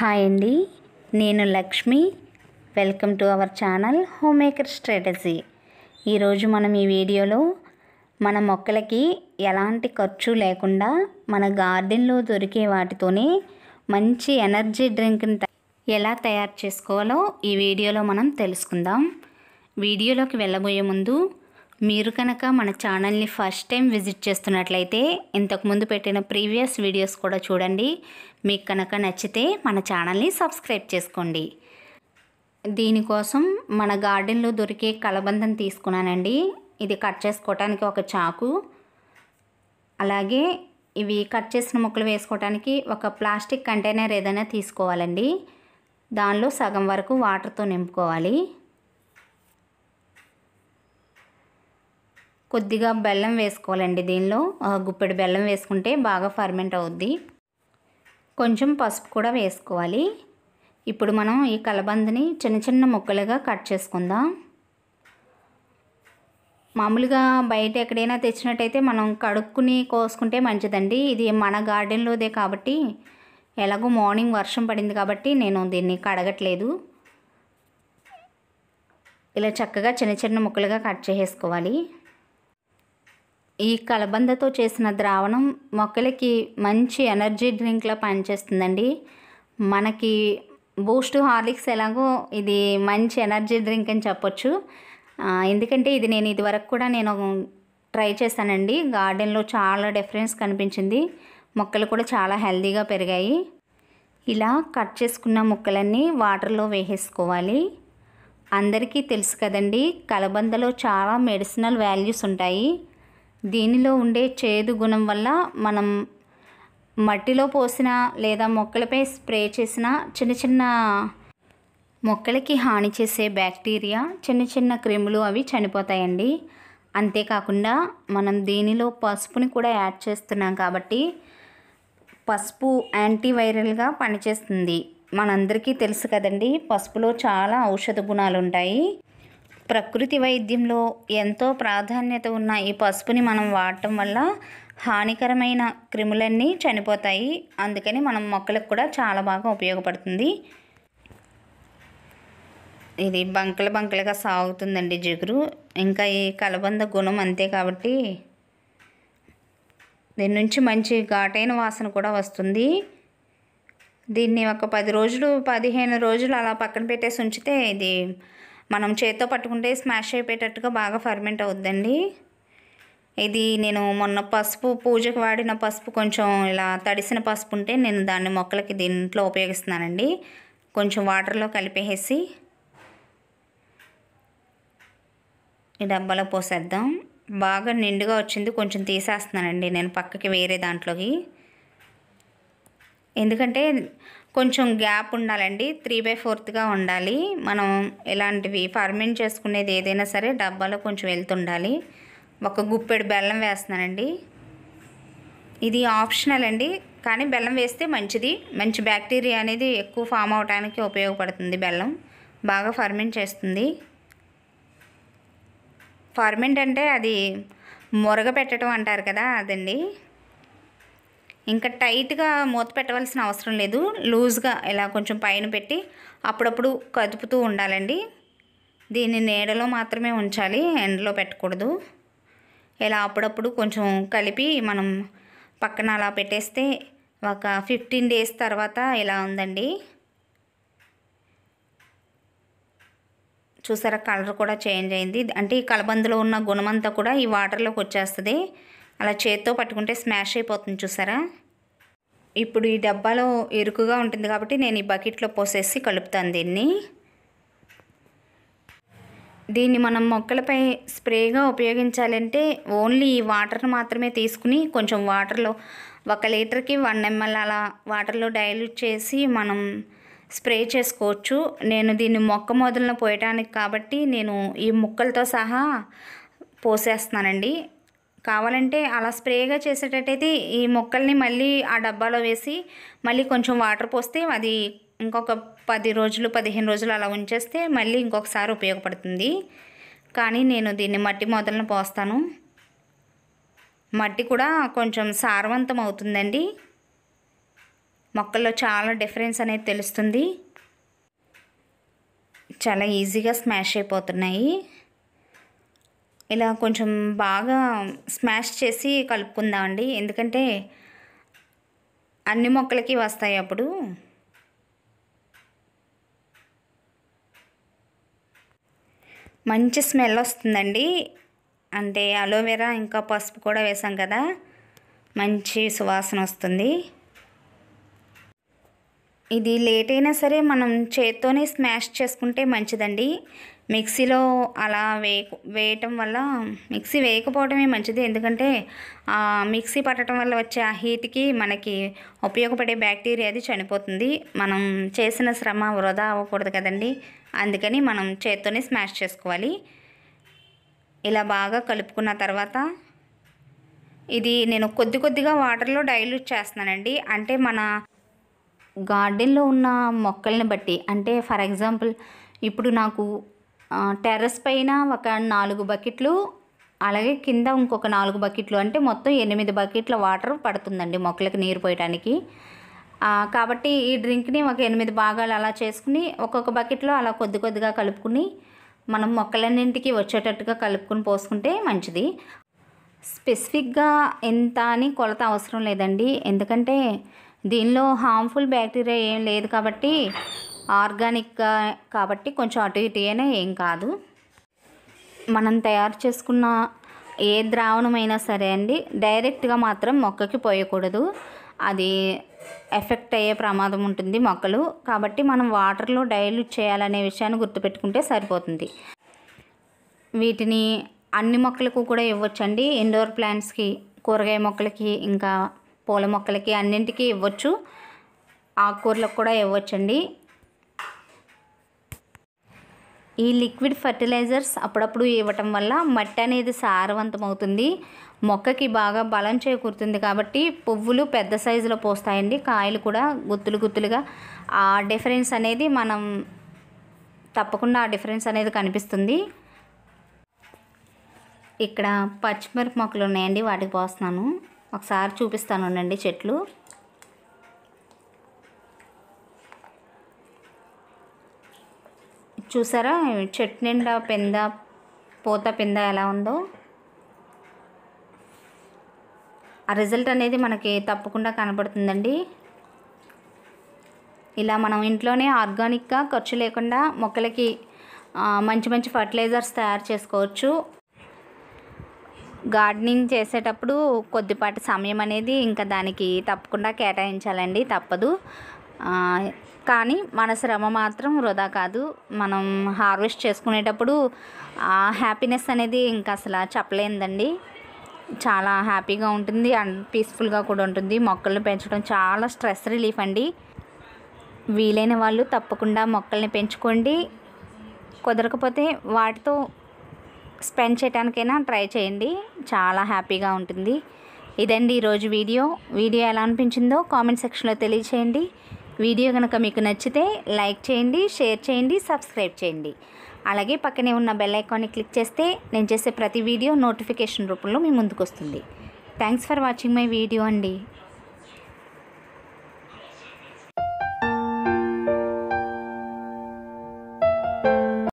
hi అండి నేను Lakshmi welcome to our channel home maker strategy ఈరోజు మనం ఈ వీడియోలో మన మొక్కలకి ఎలాంటి ఖర్చు లేకుండా మన గార్డెన్లో దొరికే వాటితోనే మంచి ఎనర్జీ డ్రింక్ని త- ఎలా తయారు చేసుకోవాలో ఈ వీడియోలో మనం తెలుసుకుందాం వీడియోలోకి వెళ్ళబోయే ముందు మీరు కనుక మన ఛానల్ని ఫస్ట్ టైం విజిట్ చేస్తున్నట్లయితే ఇంతకుముందు పెట్టిన ప్రీవియస్ వీడియోస్ కూడా చూడండి మీకు కనుక నచ్చితే మన ఛానల్ని సబ్స్క్రైబ్ చేసుకోండి దీనికోసం మన గార్డెన్లో దొరికే కలబందం తీసుకున్నానండి ఇది కట్ చేసుకోవటానికి ఒక చాకు అలాగే ఇవి కట్ చేసిన ముక్కలు వేసుకోవటానికి ఒక ప్లాస్టిక్ కంటైనర్ ఏదైనా తీసుకోవాలండి దానిలో సగం వరకు వాటర్తో నింపుకోవాలి కొద్దిగా బెల్లం వేసుకోవాలండి దీనిలో ఆ, గుప్పెడు బెల్లం వేసుకుంటే బాగా ఫర్మెంట్ అవుద్ది కొంచెం పసుపు కూడా వేసుకోవాలి ఇప్పుడు మనం ఈ కలబందని చిన్న చిన్న ముక్కలుగా కట్ చేసుకుందాం మామూలుగా బయట ఎక్కడైనా తెచ్చినట్టయితే మనం కడుక్కుని కోసుకుంటే మంచిదండి ఇది మన గార్డెన్లోదే కాబట్టి ఎలాగో మార్నింగ్ వర్షం పడింది కాబట్టి నేను దీన్ని కడగట్లేదు ఇలా చక్కగా చిన్న చిన్న ముక్కలుగా కట్ చేసేసుకోవాలి ఈ కలబందతో చేసిన ద్రావణం మొక్కలకి మంచి ఎనర్జీ డ్రింక్లా పనిచేస్తుందండి మనకి బూస్ట్ హార్లిక్స్ ఎలాగో ఇది మంచి ఎనర్జీ డ్రింక్ అని చెప్పొచ్చు ఆ, ఎందుకంటే ఇది నేను ఇదివరకు కూడా నేను ట్రై చేశానండి గార్డెన్లో చాలా డిఫరెన్స్ కనిపించింది మొక్కలు కూడా చాలా హెల్తీగా పెరిగాయి ఇలా కట్ చేసుకున్న ముక్కలన్నీ వాటర్లో వేసేసుకోవాలి అందరికీ తెలుసు కదండి కలబందలో చాలా మెడిసినల్ వాల్యూస్ ఉంటాయి దీనిలో ఉండే చేదు గుణం వల్ల మనం మట్టిలో పోసిన లేదా మొక్కలపై స్ప్రే చేసిన చిన్న చిన్న మొక్కలకి హాని చేసే బ్యాక్టీరియా చిన్న చిన్న క్రిములు అవి చనిపోతాయండి అంతేకాకుండా మనం దీనిలో పసుపుని కూడా యాడ్ చేస్తున్నాం కాబట్టి పసుపు యాంటీవైరల్గా పనిచేస్తుంది మనందరికీ తెలుసు కదండి పసుపులో చాలా ఔషధ గుణాలు ఉంటాయి ప్రకృతి వైద్యంలో ఎంతో ప్రాధాన్యత ఉన్న ఈ పసుపుని మనం వాడటం వల్ల హానికరమైన క్రిములన్నీ చనిపోతాయి అందుకని మనం మొక్కలకు కూడా చాలా బాగా ఉపయోగపడుతుంది ఇది బంకలు బంకలుగా సాగుతుందండి జిగురు ఇంకా ఈ కలబంద గుణం అంతే కాబట్టి దీని నుంచి మంచి ఘాటైన వాసన కూడా వస్తుంది దీన్ని ఒక పది రోజులు పదిహేను రోజులు అలా పక్కన పెట్టేసి ఉంచితే ఇది మనం చేత్తో పట్టుకుంటే స్మాష్ అయిపోయేటట్టుగా బాగా ఫర్మెంట్ అవుద్దండి ఇది నేను మొన్న పసుపు పూజకు వాడిన పసుపు కొంచెం ఇలా తడిసిన పసుపు ఉంటే నేను దాన్ని మొక్కలకి దీంట్లో ఉపయోగిస్తున్నానండి కొంచెం వాటర్లో కలిపేసి ఈ డబ్బాలో పోసేద్దాం బాగా నిండుగా వచ్చింది కొంచెం తీసేస్తున్నానండి నేను పక్కకి వేరే దాంట్లోకి ఎందుకంటే కొంచెం గ్యాప్ ఉండాలండి త్రీ బై ఫోర్త్గా ఉండాలి మనం ఇలాంటివి ఫర్మెంట్ చేసుకునేది ఏదైనా సరే డబ్బాలో కొంచెం వెళ్తుండాలి ఒక గుప్పెడు బెల్లం వేస్తున్నానండి ఇది ఆప్షనల్ అండి కానీ బెల్లం వేస్తే మంచిది మంచి బ్యాక్టీరియా అనేది ఎక్కువ ఫామ్ అవడానికి ఉపయోగపడుతుంది బెల్లం బాగా ఫర్మెంట్ చేస్తుంది ఫర్మెంట్ అంటే అది మురగ పెట్టడం అంటారు కదా అదండి ఇంకా టైట్గా మూత పెట్టవలసిన అవసరం లేదు లూజ్గా ఇలా కొంచెం పైన పెట్టి అప్పుడప్పుడు కదుపుతూ ఉండాలండి దీన్ని నీడలో మాత్రమే ఉంచాలి ఎండలో పెట్టకూడదు ఇలా అప్పుడప్పుడు కొంచెం కలిపి మనం పక్కన అలా పెట్టేస్తే ఒక ఫిఫ్టీన్ డేస్ తర్వాత ఇలా ఉందండి చూసారా కలర్ కూడా చేంజ్ అయింది అంటే ఈ కలబందులో ఉన్న గుణమంతా కూడా ఈ వాటర్లోకి వచ్చేస్తుంది అలా చేత్తో పట్టుకుంటే స్మాష్ అయిపోతుంది చూసారా ఇప్పుడు ఈ డబ్బాలో ఇరుకుగా ఉంటుంది కాబట్టి నేను ఈ బకెట్లో పోసేసి కలుపుతాను దీన్ని దీన్ని మనం మొక్కలపై స్ప్రేగా ఉపయోగించాలంటే ఓన్లీ ఈ వాటర్ని మాత్రమే తీసుకుని కొంచెం వాటర్లో ఒక లీటర్కి వన్ ఎంఎల్ అలా వాటర్లో డైల్యూట్ చేసి మనం స్ప్రే చేసుకోవచ్చు నేను దీన్ని మొక్క మొదలను పోయటానికి కాబట్టి నేను ఈ ముక్కలతో సహా పోసేస్తున్నానండి కావాలంటే అలా స్ప్రేగా చేసేటట్టయితే ఈ మొక్కల్ని మళ్ళీ ఆ డబ్బాలో వేసి మళ్ళీ కొంచెం వాటర్ పోస్తే అది ఇంకొక పది రోజులు పదిహేను రోజులు అలా ఉంచేస్తే మళ్ళీ ఇంకొకసారి ఉపయోగపడుతుంది కానీ నేను దీన్ని మట్టి మొదలను పోస్తాను మట్టి కూడా కొంచెం సారవంతం అవుతుందండి మొక్కల్లో చాలా డిఫరెన్స్ అనేది తెలుస్తుంది చాలా ఈజీగా స్మాష్ అయిపోతున్నాయి ఇలా కొంచెం బాగా స్మాష్ చేసి కలుపుకుందామండి ఎందుకంటే అన్ని మొక్కలకి వస్తాయి అప్పుడు మంచి స్మెల్ వస్తుందండి అంటే అలోవెరా ఇంకా పసుపు కూడా వేసాం కదా మంచి సువాసన వస్తుంది ఇది లేట్ అయినా సరే మనం చేత్తోనే స్మాష్ చేసుకుంటే మంచిదండి మిక్సీలో అలా వే వేయటం వల్ల మిక్సీ వేయకపోవడమే మంచిది ఎందుకంటే ఆ మిక్సీ పట్టడం వల్ల వచ్చే ఆ హీట్కి మనకి ఉపయోగపడే బ్యాక్టీరియా అది చనిపోతుంది మనం చేసిన శ్రమ వృధా అవ్వకూడదు కదండి అందుకని మనం చేత్తోనే స్మాష్ చేసుకోవాలి ఇలా బాగా కలుపుకున్న తర్వాత ఇది నేను కొద్ది కొద్దిగా వాటర్లో డైల్యూట్ చేస్తున్నానండి అంటే మన గార్డెన్లో ఉన్న మొక్కల్ని బట్టి అంటే ఫర్ ఎగ్జాంపుల్ ఇప్పుడు నాకు టెర్రస్ పైన ఒక నాలుగు బకెట్లు అలాగే కింద ఇంకొక నాలుగు బకెట్లు అంటే మొత్తం ఎనిమిది బకెట్ల వాటర్ పడుతుందండి మొక్కలకి నీరు పోయడానికి కాబట్టి ఈ డ్రింక్ని ఒక ఎనిమిది భాగాలు అలా చేసుకుని ఒక్కొక్క బకెట్లో అలా కొద్ది కొద్దిగా కలుపుకుని మనం మొక్కలన్నింటికి వచ్చేటట్టుగా కలుపుకుని పోసుకుంటే మంచిది స్పెసిఫిక్గా ఎంత అని కొలత అవసరం లేదండి ఎందుకంటే దీనిలో హార్మ్ఫుల్ బ్యాక్టీరియా ఏం లేదు కాబట్టి ఆర్గానిక్ కాబట్టి కొంచెం అటు ఇటు అయినా ఏం కాదు మనం తయారు చేసుకున్న ఏ ద్రావణమైనా సరే అండి డైరెక్ట్గా మాత్రం మొక్కకి పోయకూడదు అది ఎఫెక్ట్ అయ్యే ప్రమాదం ఉంటుంది మొక్కలు కాబట్టి మనం వాటర్లో డైల్యూట్ చేయాలనే విషయాన్ని గుర్తుపెట్టుకుంటే సరిపోతుంది వీటిని అన్ని మొక్కలకు కూడా ఇవ్వచ్చండి ఇండోర్ ప్లాంట్స్కి కూరగాయ మొక్కలకి ఇంకా పూల మొక్కలకి అన్నింటికి ఇవ్వచ్చు ఆకుకూరలకు కూడా ఇవ్వచ్చండి ఈ లిక్విడ్ ఫర్టిలైజర్స్ అప్పుడప్పుడు ఇవ్వటం వల్ల మట్టి అనేది సారవంతం అవుతుంది మొక్కకి బాగా బలం చేకూరుతుంది కాబట్టి పువ్వులు పెద్ద సైజులో పోస్తాయండి కాయలు కూడా గుత్తులు గుత్తులుగా ఆ డిఫరెన్స్ అనేది మనం తప్పకుండా ఆ డిఫరెన్స్ అనేది కనిపిస్తుంది ఇక్కడ పచ్చిమిరప మొక్కలు ఉన్నాయండి వాటికి పోస్తున్నాను ఒకసారి చూపిస్తాను ఉండండి చెట్లు చూసారా చెట్టు నిండా పెంద పూత పింద ఎలా ఉందో ఆ రిజల్ట్ అనేది మనకి తప్పకుండా కనపడుతుందండి ఇలా మనం ఇంట్లోనే ఆర్గానిక్గా ఖర్చు లేకుండా మొక్కలకి మంచి మంచి ఫర్టిలైజర్స్ తయారు చేసుకోవచ్చు గార్డెనింగ్ చేసేటప్పుడు కొద్దిపాటి సమయం అనేది ఇంకా దానికి తప్పకుండా కేటాయించాలండి తప్పదు కానీ మన శ్రమ మాత్రం వృధా కాదు మనం హార్వెస్ట్ చేసుకునేటప్పుడు ఆ హ్యాపీనెస్ అనేది ఇంకా అసలు చెప్పలేందండి చాలా హ్యాపీగా ఉంటుంది అండ్ పీస్ఫుల్గా కూడా ఉంటుంది మొక్కలను పెంచడం చాలా స్ట్రెస్ రిలీఫ్ అండి వీలైన వాళ్ళు తప్పకుండా మొక్కల్ని పెంచుకోండి కుదరకపోతే వాటితో స్పెండ్ చేయడానికైనా ట్రై చేయండి చాలా హ్యాపీగా ఉంటుంది ఇదండి ఈరోజు వీడియో వీడియో ఎలా అనిపించిందో కామెంట్ సెక్షన్లో తెలియచేయండి వీడియో కనుక మీకు నచ్చితే లైక్ చేయండి షేర్ చేయండి సబ్స్క్రైబ్ చేయండి అలాగే పక్కనే ఉన్న బెల్ ఐకాన్ని క్లిక్ చేస్తే నేను చేసే ప్రతి వీడియో నోటిఫికేషన్ రూపంలో మీ ముందుకు వస్తుంది thanks for watching my video అండి